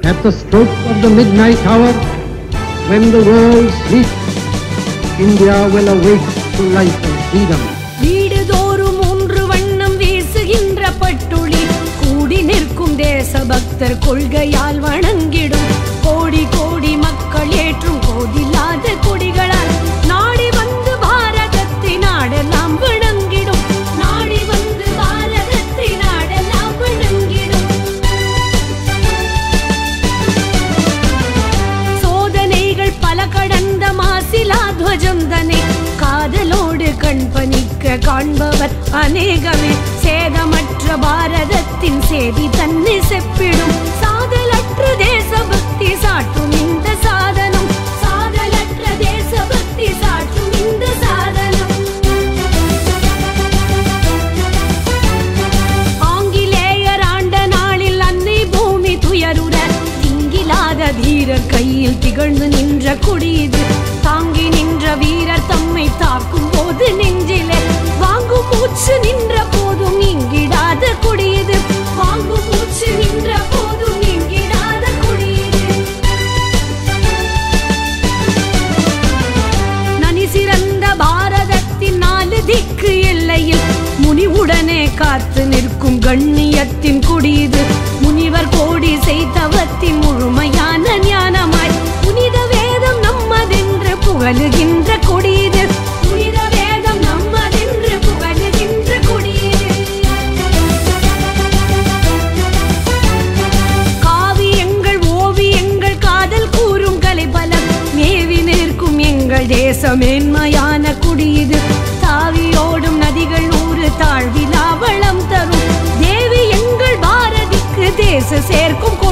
At the stroke of the midnight hour, when the world sleeps, India will awake to life and freedom. வீடுதோறும் மூன்று வண்ணம் வீசுகின்ற பட்டுளி கூடி நிற்கும் தேசபக்தர் கொள்கையால் வணங்கிடும் கோடி கோடி மக்கள் ஏற்றும் போதில்லாத கொடிகளால் நாடி வந்து பாரதத்தை நாடெல்லாம் வணங்கிடும் நாடி வந்து பாரதத்தை நாடெல்லாம் வணங்கிடும் சோதனைகள் பல கடந்த மாசிலா துவஜம் தனை காதலோடு கண் பணிக்க காண்பவர் அநேகமே சேதமற்ற பாரதத்தின் செய்தி தன்னை செப்பிடும் சாதலற்ற தேசபக்தி சாட்டும் இந்த சாதனம் சாதலற்ற தேசபக்தி சாட்டும் இந்த சாதனம் ஆங்கிலேயர் ஆண்ட நாளில் அன்னை பூமி துயருற திங்கிலாத வீரர் கையில் திகழ்ந்து நின்ற கொடி இது தாங்கி நின்ற வீரர் தம்மை தாக்கும் போது நெஞ்சிலே வாங்கும் மூச்சு நின்ற போதும் இங்கிடாத கொடி இது வாங்கும் மூச்சு நின்ற போதும் இங்கிடாத கொடி இது நனி சிறந்த பாரதத்தின் நாலு திக்கு எல்லையில் முனிவுடனே காத்து நிற்கும் கண்ணியத்தின் குடிது முனிவர் கோடி செய்தவத்தின் முழுமையான ஞானமாய் புனித வேதம் நம்மதென்று புகழுகின்ற கொடிது புனித வேதம் நம்மதென்று புகழுகின்ற கொடிது காவியங்கள் ஓவியங்கள் காதல் கூறும் கலை பலம் மேவி நிற்கும் எங்கள் தேச மேன்மையான குடியிது தாவியோடும் நதிகள் நூறு தாழ்விலா வளம் தரும் தேவி எங்கள் பாரதிக்கு தேச சேர்க்கும்